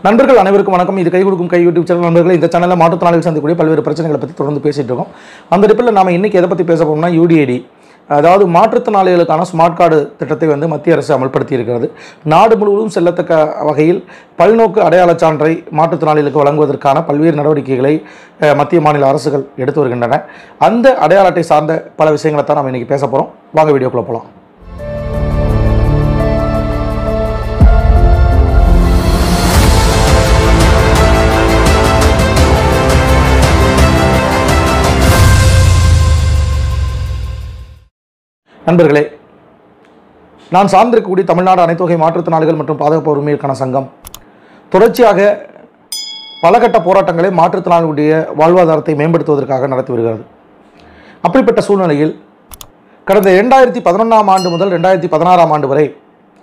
நண்பர்கள் அனைவருக்கும் வணக்கம் இது கை கொடுக்கும் கை யூடியூப் சேனல் நண்பர்கள் இந்த சேனலில் மாற்றுத்திறனாளிகள் சந்திக்கக்கூடிய பல்வேறு பிரச்சனைகளை பற்றி தொடர்ந்து பேசிட்டு இருக்கோம் அந்த டிப்பில் நாம இன்னைக்கு எதை பற்றி பேச போறோம்னா யூடிஐடி அதாவது மாற்றுத்திறனாளிகளுக்கான ஸ்மார்ட் கார்டு திட்டத்தை வந்து மத்திய அரசு அமல்படுத்தி இருக்கிறது நாடு முழுவதும் செல்லத்தக்க வகையில் பல்நோக்கு அடையாளச் சான்றை மாற்றுத்திறனாளிகளுக்கு வழங்குவதற்கான பல்வேறு நடவடிக்கைகளை அஹ், மத்திய மாநில அரசுகள் எடுத்து வருகின்றன அந்த அடையாள அட்டை சார்ந்த பல விஷயங்களை தான் நம்ம இன்னைக்கு பேச போகிறோம் வாங்க வீடியோக்குள்ளே போகலாம் நண்பர்களே நான் சார்ந்திருக்கக்கூடிய தமிழ்நாடு அனைத்து வகை மாற்றுத்திறனாளிகள் மற்றும் பாதுகாப்பு உரிமைகளுக்கான சங்கம் தொடர்ச்சியாக பலகட்ட போராட்டங்களை மாற்றுத்திறனாளிகளுடைய வாழ்வாதாரத்தை மேம்படுத்துவதற்காக நடத்தி வருகிறது அப்படிப்பட்ட சூழ்நிலையில் கடந்த இரண்டாயிரத்தி பதினொன்றாம் ஆண்டு முதல் ரெண்டாயிரத்தி பதினாறாம் ஆண்டு வரை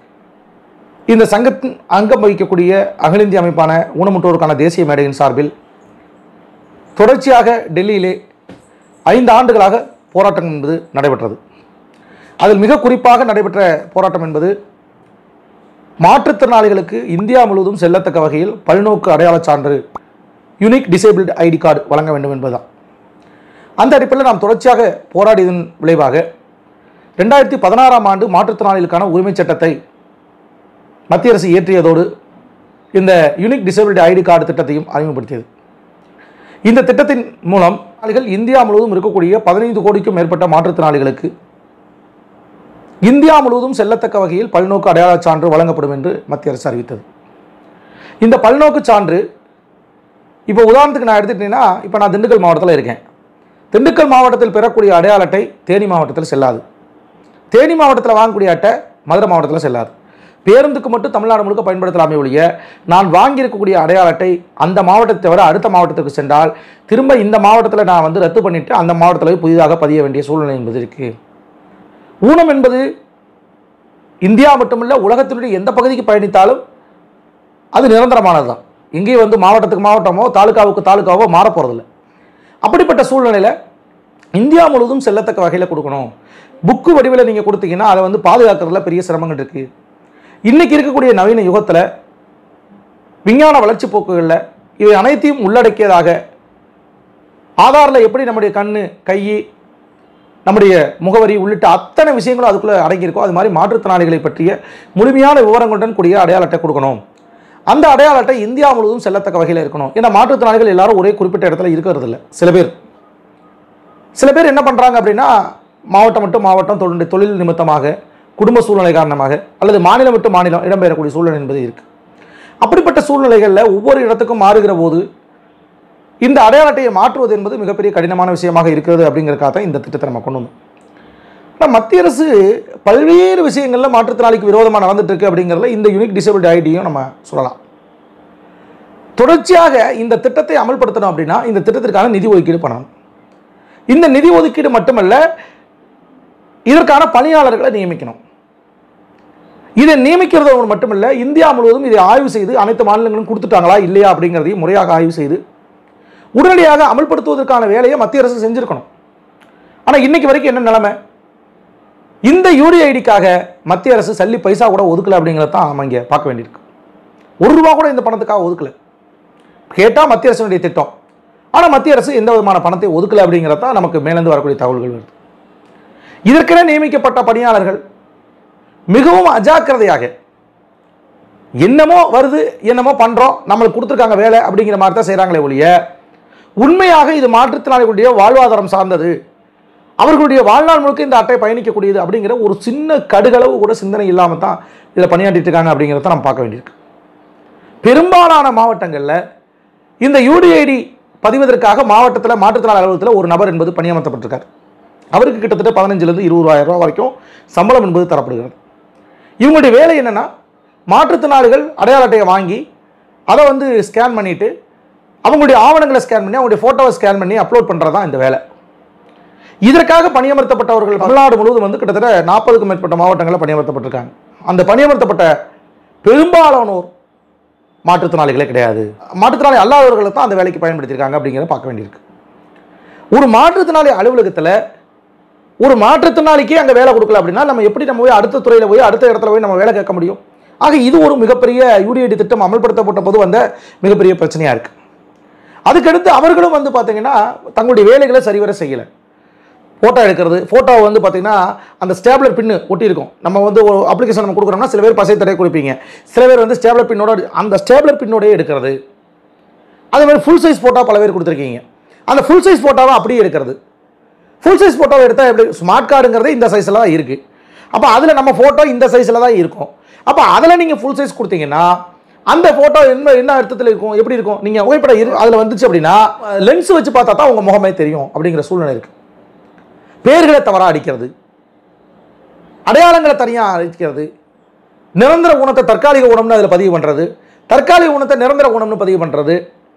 இந்த சங்கத்தின் அங்கம் வகிக்கக்கூடிய அகில இந்திய அமைப்பான ஊனமுற்றோருக்கான தேசிய மேடையின் சார்பில் தொடர்ச்சியாக டெல்லியிலே ஐந்து ஆண்டுகளாக போராட்டம் என்பது நடைபெற்றது அதில் மிக குறிப்பாக நடைபெற்ற போராட்டம் என்பது மாற்றுத்திறனாளிகளுக்கு இந்தியா முழுவதும் செல்லத்தக்க வகையில் பல்நோக்கு அடையாளச் சான்று யூனிக் டிசேபிள்டு ஐடி கார்டு வழங்க வேண்டும் என்பதுதான் அந்த அடிப்படையில் நாம் தொடர்ச்சியாக போராடியதன் விளைவாக ரெண்டாயிரத்தி பதினாறாம் ஆண்டு மாற்றுத்திறனாளிகளுக்கான உரிமைச் சட்டத்தை மத்திய அரசு இயற்றியதோடு இந்த யூனிக் டிசேபிலிட்டி ஐடி கார்டு திட்டத்தையும் அறிமுகப்படுத்தியது இந்த திட்டத்தின் மூலம் மாற்றுத்திறனாளிகள் இந்தியா முழுவதும் இருக்கக்கூடிய பதினைந்து கோடிக்கும் மேற்பட்ட மாற்றுத்திறனாளிகளுக்கு இந்தியா முழுவதும் செல்லத்தக்க வகையில் பல்நோக்கு அடையாளச் சான்று வழங்கப்படும் என்று மத்திய அரசு அறிவித்தது இந்த பல்நோக்கு சான்று இப்போ உதாரணத்துக்கு நான் எடுத்துக்கிட்டீங்கன்னா இப்போ நான் திண்டுக்கல் மாவட்டத்தில் இருக்கேன் திண்டுக்கல் மாவட்டத்தில் பெறக்கூடிய அடையாள அட்டை தேனி மாவட்டத்தில் செல்லாது தேனி மாவட்டத்தில் வாங்கக்கூடிய அட்டை மதுரை மாவட்டத்தில் செல்லாது பேருந்துக்கு மட்டும் தமிழ்நாடு முழுக்க பயன்படுத்தலாமே ஒழிய நான் வாங்கியிருக்கக்கூடிய அடையாள அட்டை அந்த மாவட்டத்தை தவிர அடுத்த மாவட்டத்துக்கு சென்றால் திரும்ப இந்த மாவட்டத்தில் நான் வந்து ரத்து பண்ணிவிட்டு அந்த மாவட்டத்தில் போய் புதிதாக பதிய வேண்டிய சூழ்நிலை என்பது இருக்குது ஊனம் என்பது இந்தியா மட்டுமல்ல உலகத்தினுடைய எந்த பகுதிக்கு பயணித்தாலும் அது நிரந்தரமானது தான் எங்கேயும் வந்து மாவட்டத்துக்கு மாவட்டமோ தாலுக்காவுக்கு தாலுக்காவோ மாறப் போகிறதில்ல அப்படிப்பட்ட சூழ்நிலையில் இந்தியா முழுவதும் செல்லத்தக்க வகையில் கொடுக்கணும் புக்கு வடிவில் நீங்கள் கொடுத்தீங்கன்னா அதை வந்து பாதுகாக்கிறதுல பெரிய சிரமங்கள் இருக்குது இன்றைக்கி இருக்கக்கூடிய நவீன யுகத்தில் விஞ்ஞான வளர்ச்சி போக்குகளில் இவை அனைத்தையும் உள்ளடக்கியதாக ஆதாரில் எப்படி நம்முடைய கண் கை நம்முடைய முகவரி உள்ளிட்ட அத்தனை விஷயங்களும் அதுக்குள்ளே அடங்கியிருக்கோ அது மாதிரி மாற்றுத்திறனாளிகளை பற்றிய முழுமையான விவரங்களுடன் கூடிய அடையாள அட்டை கொடுக்கணும் அந்த அடையாள அட்டை இந்தியா முழுவதும் செல்லத்தக்க வகையில் இருக்கணும் ஏன்னா மாற்றுத்திறனாளிகள் எல்லாரும் ஒரே குறிப்பிட்ட இடத்துல இருக்கிறது இல்லை சில பேர் சில பேர் என்ன பண்ணுறாங்க அப்படின்னா மாவட்டம் மட்டும் மாவட்டம் தொழில் தொழில் நிமித்தமாக குடும்ப சூழ்நிலை காரணமாக அல்லது மாநிலம் விட்டு மாநிலம் இடம்பெயரக்கூடிய சூழ்நிலை என்பது இருக்குது அப்படிப்பட்ட சூழ்நிலைகளில் ஒவ்வொரு இடத்துக்கும் மாறுகிற போது இந்த அடையாள அட்டையை மாற்றுவது என்பது மிகப்பெரிய கடினமான விஷயமாக இருக்கிறது அப்படிங்கிறக்காக தான் இந்த திட்டத்தை நம்ம கொண்டு வந்தோம் ஆனால் மத்திய அரசு பல்வேறு விஷயங்களில் மாற்றுத்திறனாளிக்கு விரோதமாக நடந்துட்டு இருக்கு அப்படிங்கிறதுல இந்த யூனிக் டிசபிலிட்டி ஐடியும் நம்ம சொல்லலாம் தொடர்ச்சியாக இந்த திட்டத்தை அமல்படுத்தணும் அப்படின்னா இந்த திட்டத்திற்கான நிதி ஒதுக்கீடு பண்ணணும் இந்த நிதி ஒதுக்கீடு மட்டுமல்ல இதற்கான பணியாளர்களை நியமிக்கணும் இதை நியமிக்கிறது மட்டுமல்ல இந்தியா முழுவதும் இதை ஆய்வு செய்து அனைத்து மாநிலங்களும் கொடுத்துட்டாங்களா இல்லையா அப்படிங்கிறதையும் முறையாக ஆய்வு செய்து உடனடியாக அமல்படுத்துவதற்கான வேலையை மத்திய அரசு செஞ்சிருக்கணும் ஆனால் இன்னைக்கு வரைக்கும் என்ன நிலைமை இந்த யூடிஐடிக்காக மத்திய அரசு சல்லி பைசா கூட ஒதுக்கல அப்படிங்கிறத தான் நம்ம இங்கே பார்க்க வேண்டியிருக்கு ஒரு ரூபா கூட இந்த பணத்துக்காக ஒதுக்கல கேட்டால் மத்திய அரசினுடைய திட்டம் ஆனால் மத்திய அரசு எந்த விதமான பணத்தை ஒதுக்கல அப்படிங்கிறது தான் நமக்கு மேலேருந்து வரக்கூடிய தகவல்கள் வருது இதற்கென நியமிக்கப்பட்ட பணியாளர்கள் மிகவும் அஜாக்கிரதையாக என்னமோ வருது என்னமோ பண்ணுறோம் நம்மளுக்கு கொடுத்துருக்காங்க வேலை அப்படிங்கிற மாதிரி தான் செய்கிறாங்களே ஒழிய உண்மையாக இது மாற்றுத்திறனாளிகளுடைய வாழ்வாதாரம் சார்ந்தது அவர்களுடைய வாழ்நாள் முழுக்க இந்த அட்டை பயணிக்கக்கூடியது அப்படிங்கிற ஒரு சின்ன கடுகளவு கூட சிந்தனை இல்லாமல் தான் இதில் பணியாற்றிட்டு இருக்காங்க அப்படிங்கிறத நம்ம பார்க்க வேண்டியிருக்கு பெரும்பாலான மாவட்டங்களில் இந்த யூடிஐடி பதிவதற்காக மாவட்டத்தில் மாற்றுத்திறனாளி அலுவலகத்தில் ஒரு நபர் என்பது பணியமர்த்தப்பட்டிருக்கார் அவருக்கு கிட்டத்தட்ட பதினஞ்சுலேருந்து இருபதாயிரம் ரூபா வரைக்கும் சம்பளம் என்பது தரப்படுகிறது இவங்களுடைய வேலை என்னென்னா மாற்றுத்திறனாளிகள் அடையாள அட்டையை வாங்கி அதை வந்து ஸ்கேன் பண்ணிவிட்டு அவங்களுடைய ஆவணங்களை ஸ்கேன் பண்ணி அவங்களுடைய ஃபோட்டோவை ஸ்கேன் பண்ணி அப்லோட் பண்ணுறது தான் இந்த வேலை இதற்காக பணியமர்த்தப்பட்டவர்கள் தமிழ்நாடு முழுவதும் வந்து கிட்டத்தட்ட நாற்பதுக்கும் மேற்பட்ட மாவட்டங்களில் பணியமர்த்தப்பட்டிருக்காங்க அந்த பணியமர்த்தப்பட்ட பெரும்பாலானோர் மாற்றுத்திறனாளிகளே கிடையாது மாற்றுத்திறனாளி அல்லாதவர்களை தான் அந்த வேலைக்கு பயன்படுத்தியிருக்காங்க அப்படிங்கிறத பார்க்க வேண்டியிருக்கு ஒரு மாற்றுத்திறனாளி அலுவலகத்தில் ஒரு மாற்றுத்திறனாளிக்கே அங்கே வேலை கொடுக்கல அப்படின்னா நம்ம எப்படி நம்ம போய் அடுத்த துறையில் போய் அடுத்த இடத்துல போய் நம்ம வேலை கேட்க முடியும் ஆக இது ஒரு மிகப்பெரிய யூடிஐடி திட்டம் அமல்படுத்தப்பட்ட போது வந்த மிகப்பெரிய பிரச்சனையாக இருக்குது அதுக்கடுத்து அவர்களும் வந்து பார்த்தீங்கன்னா தங்களுடைய வேலைகளை சரிவர செய்யலை ஃபோட்டோ எடுக்கிறது ஃபோட்டோ வந்து பார்த்தீங்கன்னா அந்த ஸ்டேப்லர் பின்னு ஒட்டியிருக்கும் நம்ம வந்து ஒரு அப்ளிகேஷன் நம்ம கொடுக்குறோம்னா சில பேர் பசை தடை கொடுப்பீங்க சில பேர் வந்து ஸ்டேப்லர் பின்னோட அந்த ஸ்டேப்லர் பின்னோடயே எடுக்கிறது அதே மாதிரி ஃபுல் சைஸ் ஃபோட்டோ பல பேர் கொடுத்துருக்கீங்க அந்த ஃபுல் சைஸ் ஃபோட்டோவை அப்படியே எடுக்கிறது ஃபுல் சைஸ் ஃபோட்டோவை எடுத்தால் எப்படி ஸ்மார்ட் கார்டுங்கிறது இந்த சைஸில் தான் இருக்குது அப்போ அதில் நம்ம ஃபோட்டோ இந்த சைஸில் தான் இருக்கும் அப்போ அதில் நீங்கள் ஃபுல் சைஸ் கொடுத்தீங்கன்னா அந்த ஃபோட்டோ என்ன என்ன அர்த்தத்தில் இருக்கும் எப்படி இருக்கும் நீங்கள் புகைப்படம் இரு அதில் வந்துச்சு அப்படின்னா லென்ஸ் வச்சு பார்த்தா தான் உங்கள் முகமே தெரியும் அப்படிங்கிற சூழ்நிலை இருக்குது பேர்களை தவறாக அடிக்கிறது அடையாளங்களை தனியாக அடிக்கிறது நிரந்தர குணத்தை தற்காலிக குணம்னு அதில் பதிவு பண்ணுறது தற்காலிக குணத்தை நிரந்தர குணம்னு பதிவு பண்ணுறது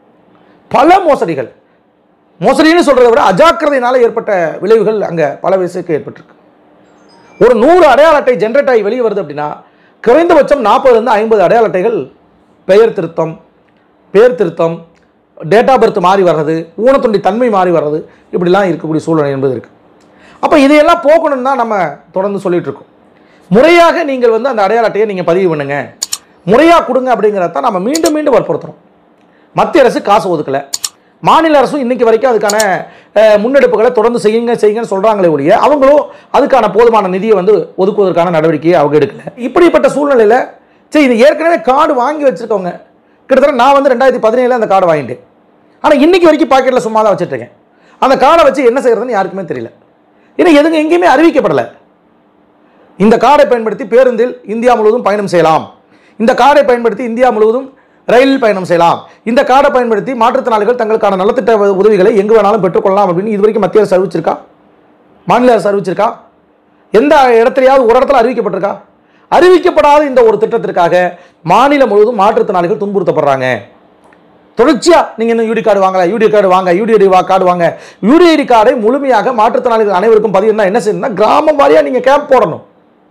பல மோசடிகள் மோசடின்னு சொல்கிறத விட அஜாக்கிரதையினால ஏற்பட்ட விளைவுகள் அங்கே பல விஷயத்துக்கு ஏற்பட்டிருக்கு ஒரு நூறு அடையாள அட்டை ஜென்ரேட் ஆகி வெளியே வருது அப்படின்னா குறைந்தபட்சம் நாற்பதுலேருந்து ஐம்பது அடையாள அட்டைகள் பெயர் திருத்தம் பேர் திருத்தம் டேட் ஆஃப் பர்த் மாறி வர்றது ஊனத்துண்டி தன்மை மாறி வர்றது இப்படிலாம் இருக்கக்கூடிய சூழ்நிலை என்பது இருக்குது அப்போ இதையெல்லாம் போக்கணும்னு தான் நம்ம தொடர்ந்து சொல்லிட்டு இருக்கோம் முறையாக நீங்கள் வந்து அந்த அடையாள அட்டையை நீங்கள் பதிவு பண்ணுங்க முறையாக கொடுங்க அப்படிங்கிறத தான் நம்ம மீண்டும் மீண்டும் வற்புறுத்துறோம் மத்திய அரசு காசு ஒதுக்கலை மாநில அரசும் இன்னைக்கு வரைக்கும் அதுக்கான அஹ், முன்னெடுப்புகளை தொடர்ந்து செய்யுங்க செய்யுங்கன்னு சொல்கிறாங்களே ஒழிய அவங்களும் அதுக்கான போதுமான நிதியை வந்து ஒதுக்குவதற்கான நடவடிக்கையை அவங்க எடுக்கல இப்படிப்பட்ட சூழ்நிலையில் சரி இது ஏற்கனவே கார்டு வாங்கி வச்சுருக்கவங்க கிட்டத்தட்ட நான் வந்து ரெண்டாயிரத்தி பதினேழில் அந்த கார்டு வாங்கிட்டேன் ஆனால் இன்னைக்கு வரைக்கும் பாக்கெட்டில் சும்மா தான் வச்சுட்ருக்கேன் அந்த கார்டை வச்சு என்ன செய்யறதுன்னு யாருக்குமே தெரியல ஏன்னா எதுங்க எங்கேயுமே அறிவிக்கப்படலை இந்த கார்டை பயன்படுத்தி பேருந்தில் இந்தியா முழுவதும் பயணம் செய்யலாம் இந்த கார்டை பயன்படுத்தி இந்தியா முழுவதும் ரயிலில் பயணம் செய்யலாம் இந்த கார்டை பயன்படுத்தி மாற்றுத்திறனாளிகள் தங்களுக்கான நலத்திட்ட உ- உதவிகளை எங்கு வேணாலும் பெற்றுக்கொள்ளலாம் அப்படின்னு இது வரைக்கும் மத்திய அரசு அறிவிச்சிருக்கா மாநில அரசு அறிவிச்சிருக்கா எந்த இடத்துலையாவது ஒரு இடத்துல அறிவிக்கப்பட்டிருக்கா அறிவிக்கப்படாத இந்த ஒரு திட்டத்திற்காக மாநிலம் முழுவதும் மாற்றுத்திறனாளிகள் துன்புறுத்தப்படுறாங்க தொடர்ச்சியா நீங்க இன்னும் யூடி கார்டு வாங்கல யூடி கார்டு வாங்க யூடிஐடி வா கார்டு வாங்க யூடிஐடி கார்டை முழுமையாக மாற்றுத்திறனாளிகள் அனைவருக்கும் பதிவுனா என்ன செய்யணும்னா கிராமம் வாரியா நீங்க கேம்ப் போடணும்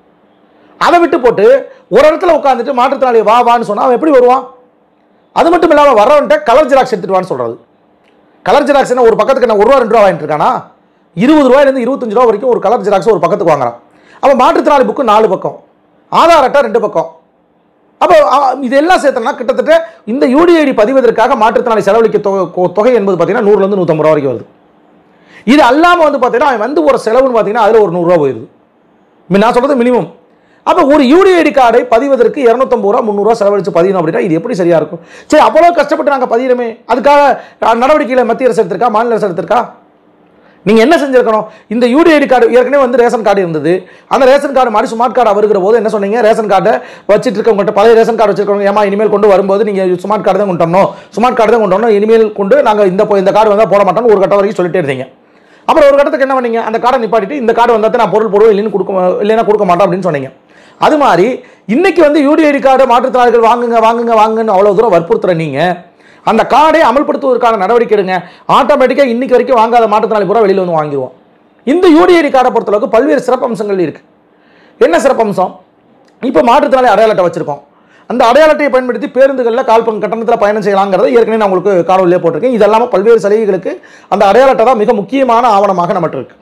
அதை விட்டு போட்டு ஒரு இடத்துல உட்காந்துட்டு மாற்றுத்திறனாளி வா வான்னு சொன்னா அவன் எப்படி வருவான் அது மட்டும் இல்லாமல் வரவன்ட்ட கலர் ஜெராக்ஸ் எடுத்துட்டு வான்னு சொல்றது கலர் ஜெராக்ஸ் என்ன ஒரு பக்கத்துக்கு என்ன ஒரு ரூபா ரெண்டு ரூபா வாங்கிட்டு இருக்கானா இருபது ரூபாயிலேருந்து இருபத்தஞ்சு ரூபா வரைக்கும் ஒரு கலர் ஜெராக்ஸ் ஒரு பக்கத்துக்கு வாங்குறான் அப்போ மாற்றுத்திறனாளி புக்கு நாலு பக்கம் ஆதார் அட்டை ரெண்டு பக்கம் அப்போ அ, இதெல்லாம் சேர்த்தோம்னா கிட்டத்தட்ட இந்த யூடிஐடி பதிவதற்காக மாற்றுத்திறனாளி செலவழிக்க தொகை கொ- தொகை என்பது பார்த்தீங்கன்னா நூறுலேருந்து நூற்றம்பது ரூபா வரைக்கும் வருது இது அல்லாமல் வந்து பார்த்தீங்கன்னா அவன் வந்து ஒரு செலவுன்னு பார்த்தீங்கன்னா அதில் ஒரு நூறுரூவா போயிடுது மி- நான் சொல்கிறது மினிமம் அப்போ ஒரு யூடிஐடி கார்டை பதிவதற்கு இரநூத்தம்பது ரூபா முந்நூறுரூவா செலவழித்து பதியணும் அப்படின்னா இது எப்படி சரியாக இருக்கும் சரி அவ்வளோ கஷ்டப்பட்டு நாங்கள் பதிகிறோமே அதுக்காக அஹ், நடவடிக்கைகளை மத்திய அரசு எடுத்திருக்கா மாநில அரசு எடுத்திருக்கா நீங்கள் என்ன செஞ்சிருக்கணும் இந்த யூடிஐடி கார்டு ஏற்கனவே வந்து ரேஷன் கார்டு இருந்தது அந்த ரேஷன் கார்டு மாதிரி ஸ்மார்ட் கார்டு வருகிற போது என்ன சொன்னீங்க ரேஷன் கார்டை வச்சுட்டு இருக்கவங்ககிட்ட பழைய ரேஷன் கார்டு வச்சிருக்கவங்க ஏமா இனிமேல் கொண்டு வரும்போது நீங்கள் ஸ்மார்ட் கார்டு தான் கொண்டு வரணும் ஸ்மார்ட் கார்டு தான் கொண்டு வரணும் இனிமேல் கொண்டு நாங்கள் இந்த போ- இந்த கார்டு வந்தால் போட மாட்டோம்னு ஒரு கட்டம் வரைக்கும் சொல்லிட்டே இருந்தீங்க அப்புறம் ஒரு கட்டத்துக்கு என்ன பண்ணீங்க அந்த கார்டை நிப்பாட்டிட்டு இந்த கார்டு வந்தால் நான் பொருள் போடுவேன் இல்லைன்னு கொடுக்க இல்லைன்னா கொடுக்க மாட்டோம் அப்படின்னு சொன்னீங்க அது மாதிரி இன்னைக்கு வந்து யூடிஐடி கார்டு மாற்றுத்திறனாளிகள் வாங்குங்க வாங்குங்க வாங்குன்னு அவ்வளோ தூரம் வற்புறுத்துற நீங்கள் அந்த கார்டை அமல்படுத்துவதற்கான நடவடிக்கை எடுங்க ஆட்டோமேட்டிக்காக இன்னைக்கு வரைக்கும் வாங்காத மாற்றுத்திறனாளி பூரா வெளியில் வந்து வாங்கிடுவோம் இந்த யூடிஐடி கார்டை பொறுத்தளவுக்கு பல்வேறு சிறப்பம்சங்கள் இருக்கு என்ன சிறப்பம்சம் இப்போ மாற்றுத்திறனாளி அடையாள அட்டை வச்சிருக்கோம் அந்த அடையாள அட்டையை பயன்படுத்தி பேருந்துகளில் கால் பங்கு கட்டணத்தில் பயணம் செய்யலாங்கிறத ஏற்கனவே நான் உங்களுக்கு காணொலியே போட்டிருக்கேன் இது இல்லாமல் பல்வேறு சலுகைகளுக்கு அந்த அடையாள அட்டை தான் மிக முக்கியமான ஆவணமாக நம்மகிட்ட இருக்கு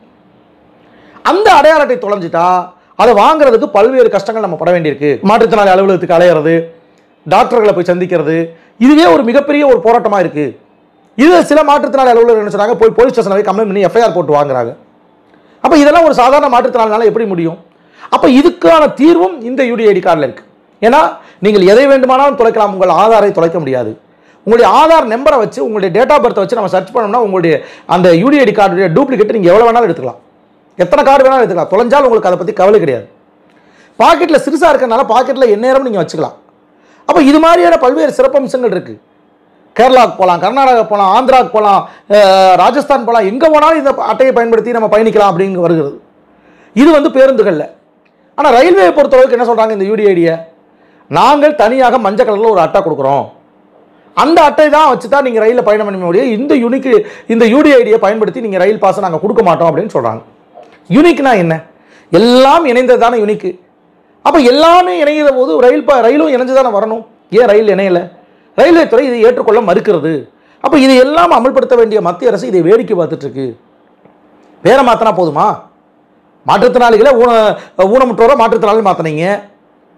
அந்த அடையாள அட்டை தொலைஞ்சிட்டா அதை வாங்குறதுக்கு பல்வேறு கஷ்டங்கள் நம்ம பட வேண்டியிருக்கு மாற்றுத்திறனாளி அலுவலகத்துக்கு அலையிறது டாக்டர்களை போய் சந்திக்கிறது இதுவே ஒரு மிகப்பெரிய ஒரு போராட்டமாக இருக்கு இது சில மாற்றுத்திறனாளி அலுவலர்கள் என்ன சொன்னாங்க போய் போலீஸ் ஸ்டேஷனில் போய் கம்ப்ளைண்ட் பண்ணி எஃப்ஐஆர் போட்டு வாங்குறாங்க அப்போ இதெல்லாம் ஒரு சாதாரண மாற்றுத்திறனால எப்படி முடியும் அப்போ இதுக்கான தீர்வும் இந்த யூடிஐடி கார்டில் இருக்கு ஏன்னா நீங்கள் எதை வேண்டுமானாலும் தொலைக்கலாம் உங்கள் ஆதாரை தொலைக்க முடியாது உங்களுடைய ஆதார் நம்பரை வச்சு உங்களுடைய டேட் ஆஃப் பர்த்தை வச்சு நம்ம சர்ச் பண்ணோம்னா உங்களுடைய அந்த யூடிஐடி கார்டுடைய டூப்ளிகேட் நீங்கள் எவ்வளோ வேணாலும் எடுத்துக்கலாம் எத்தனை கார்டு வேணாலும் எடுத்துக்கலாம் தொலைஞ்சாலும் உங்களுக்கு அதை பற்றி கவலை கிடையாது பாக்கெட்டில் சிறுசாக இருக்கறனால பாக்கெட்டில் எந்நேரமும் நீங்கள் வச்சுக்கலாம் அப்போ இது மாதிரியான பல்வேறு சிறப்பம்சங்கள் இருக்குது கேரளாவுக்கு போகலாம் கர்நாடகா போகலாம் ஆந்திராவுக்கு போகலாம் அஹ், ராஜஸ்தான் போகலாம் எங்கே போனாலும் இந்த அட்டையை பயன்படுத்தி நம்ம பயணிக்கலாம் அப்படின்னு வருகிறது இது வந்து பேருந்துகளில் ஆனால் ரயில்வே பொறுத்தளவுக்கு என்ன சொல்கிறாங்க இந்த யூடிஐடியை நாங்கள் தனியாக மஞ்சள் கலரில் ஒரு அட்டை கொடுக்குறோம் அந்த அட்டை தான் வச்சு தான் நீங்கள் ரயிலில் பயணம் பண்ண முடியும் இந்த யூனிக்கு இந்த யூடிஐடியை பயன்படுத்தி நீங்கள் ரயில் பாஸை நாங்கள் கொடுக்க மாட்டோம் அப்படின்னு சொல்கிறாங்க யூனிக்னா என்ன எல்லாம் இணைந்தது தானே யூனிக்கு அப்போ எல்லாமே இணைகிற போது ரயில் ப ரயிலும் இணைஞ்சு தானே வரணும் ஏன் ரயில் இணையலை ரயில்வே துறை இதை ஏற்றுக்கொள்ள மறுக்கிறது அப்போ இது எல்லாம் அமல்படுத்த வேண்டிய மத்திய அரசு இதை வேடிக்கை பார்த்துட்டு இருக்கு பேரை மாற்றினா போதுமா மாற்றுத்திறனாளிகளை ஊன ஊனமுற்றோரை மாற்றுத்திறனாளி மாற்றினீங்க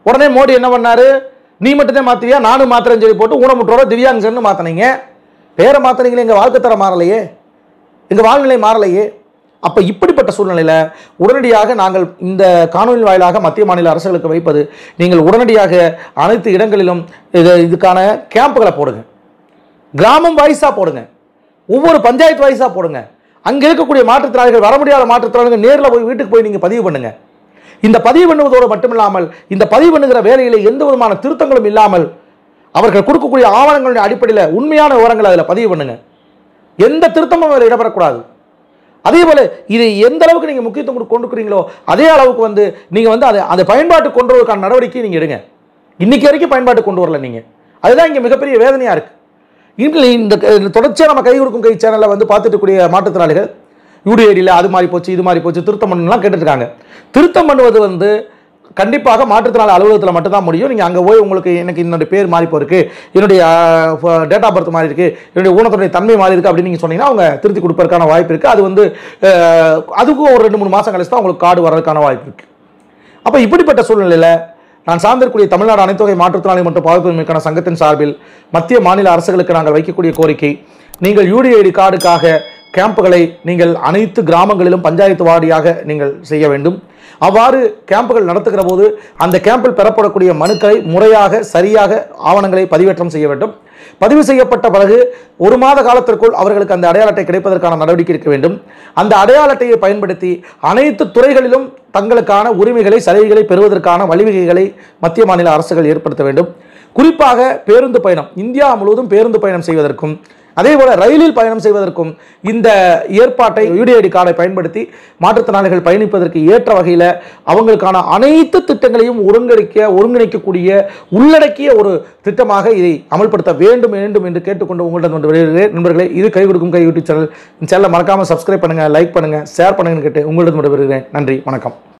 உடனே மோடி என்ன பண்ணாரு நீ மட்டும்தான் மாத்துவியா நானும் மாத்திரன்னு சொல்லி போட்டு ஊனமுற்றோட திவ்யாங்சன்னு மாத்தினீங்க பேரை மாத்தினீங்களே எங்க வாழ்க்கை தரம் மாறலையே எங்க வாழ்நிலை மாறலையே அப்ப இப்படிப்பட்ட சூழ்நிலையில உடனடியாக நாங்கள் இந்த காணொலி வாயிலாக மத்திய மாநில அரசுகளுக்கு வைப்பது நீங்கள் உடனடியாக அனைத்து இடங்களிலும் இது இதுக்கான கேம்புகளை போடுங்க கிராமம் வாய்ஸா போடுங்க ஒவ்வொரு பஞ்சாயத்து வாய்ஸா போடுங்க அங்க இருக்கக்கூடிய மாற்றுத்திறனாளிகள் வர முடியாத மாற்றுத்திறனாளிகள் நேரில் போய் வீட்டுக்கு போய் நீங்க பதிவு பண்ணுங்க இந்த பதிவு பண்ணுவதோடு மட்டுமில்லாமல் இந்த பதிவு பண்ணுகிற வேலையில எந்த விதமான திருத்தங்களும் இல்லாமல் அவர்கள் கொடுக்கக்கூடிய ஆவணங்களுடைய அடிப்படையில் உண்மையான விவரங்களை அதில் பதிவு பண்ணுங்க எந்த திருத்தமும் அதில் இடம்பெறக்கூடாது அதே போல இது எந்த அளவுக்கு நீங்க முக்கியத்துவம் கொடு- கொண்டுக்கிறீங்களோ அதே அளவுக்கு வந்து நீங்க வந்து அதை அதை பயன்பாட்டு கொண்டு வருவதற்கான நடவடிக்கை நீங்க எடுங்க இன்னைக்கு வரைக்கும் பயன்பாட்டு கொண்டு வரல நீங்க அதுதான் இங்க மிகப்பெரிய வேதனையா இருக்கு இன்று இந்த இந்த தொடர்ச்சியா நம்ம கை கொடுக்கும் கை சேனல்ல வந்து பார்த்துட்டு கூடிய மாற்றுத்திறனாளிகள் யூடிஐடியில் அது மாதிரி போச்சு இது மாதிரி போச்சு திருத்தம் பண்ணணும்லாம் கேட்டுட்டு இருக்காங்க திருத்தம் பண்ணுவது வந்து கண்டிப்பாக மாற்றுத்திறனாளி அலுவலகத்தில் மட்டும்தான் முடியும் நீங்கள் அங்கே போய் உங்களுக்கு எனக்கு என்னுடைய பேர் மாறி போயிருக்கு என்னுடைய டேட் ஆஃப் பர்த் மாறி இருக்கு என்னுடைய ஊனத்துடைய தன்மை மாறி இருக்கு அப்படின்னு நீங்கள் சொன்னீங்கன்னா அவங்க திருத்தி கொடுப்பதற்கான வாய்ப்பு இருக்குது அது வந்து அஹ், அதுக்கும் ஒரு ரெண்டு மூணு மாதம் கழிச்சு தான் உங்களுக்கு கார்டு வர்றதுக்கான வாய்ப்பு இருக்குது அப்போ இப்படிப்பட்ட சூழ்நிலையில் நான் சார்ந்திருக்கக்கூடிய தமிழ்நாடு அனைத்துவகை மாற்றுத்திறனாளி மற்றும் பாதுகாப்புக்கான சங்கத்தின் சார்பில் மத்திய மாநில அரசுகளுக்கு நாங்கள் வைக்கக்கூடிய கோரிக்கை நீங்கள் யூடிஐடி கார்டுக்காக கேம்புகளை நீங்கள் அனைத்து கிராமங்களிலும் பஞ்சாயத்து வாரியாக நீங்கள் செய்ய வேண்டும் அவ்வாறு கேம்புகள் நடத்துகிற போது அந்த கேம்பில் பெறப்படக்கூடிய மனுக்களை முறையாக சரியாக ஆவணங்களை பதிவேற்றம் செய்ய வேண்டும் பதிவு செய்யப்பட்ட பிறகு ஒரு மாத காலத்திற்குள் அவர்களுக்கு அந்த அடையாள அட்டை கிடைப்பதற்கான நடவடிக்கை இருக்க வேண்டும் அந்த அடையாள அட்டையை பயன்படுத்தி அனைத்து துறைகளிலும் தங்களுக்கான உரிமைகளை சலுகைகளை பெறுவதற்கான வழிவகைகளை மத்திய மாநில அரசுகள் ஏற்படுத்த வேண்டும் குறிப்பாக பேருந்து பயணம் இந்தியா முழுவதும் பேருந்து பயணம் செய்வதற்கும் அதே போல ரயிலில் பயணம் செய்வதற்கும் இந்த ஏற்பாட்டை யூடிஐடி கார்டை பயன்படுத்தி மாற்றுத்திறனாளிகள் பயணிப்பதற்கு ஏற்ற வகையில் அவங்களுக்கான அனைத்து திட்டங்களையும் ஒருங்கிணைக்க ஒருங்கிணைக்கக்கூடிய உள்ளடக்கிய ஒரு திட்டமாக இதை அமல்படுத்த வேண்டும் வேண்டும் என்று கேட்டுக்கொண்டு உங்களிடம் வந்து வருகிறேன் நண்பர்களே இது கை கொடுக்கும் கை யூடியூப் சேனல் இந்த சேனலை மறக்காம சப்ஸ்கிரைப் பண்ணுங்க லைக் பண்ணுங்க ஷேர் பண்ணுங்கன்னு கேட்டு உங்களிடம் வந்து வருகிறேன் நன்றி வணக்கம்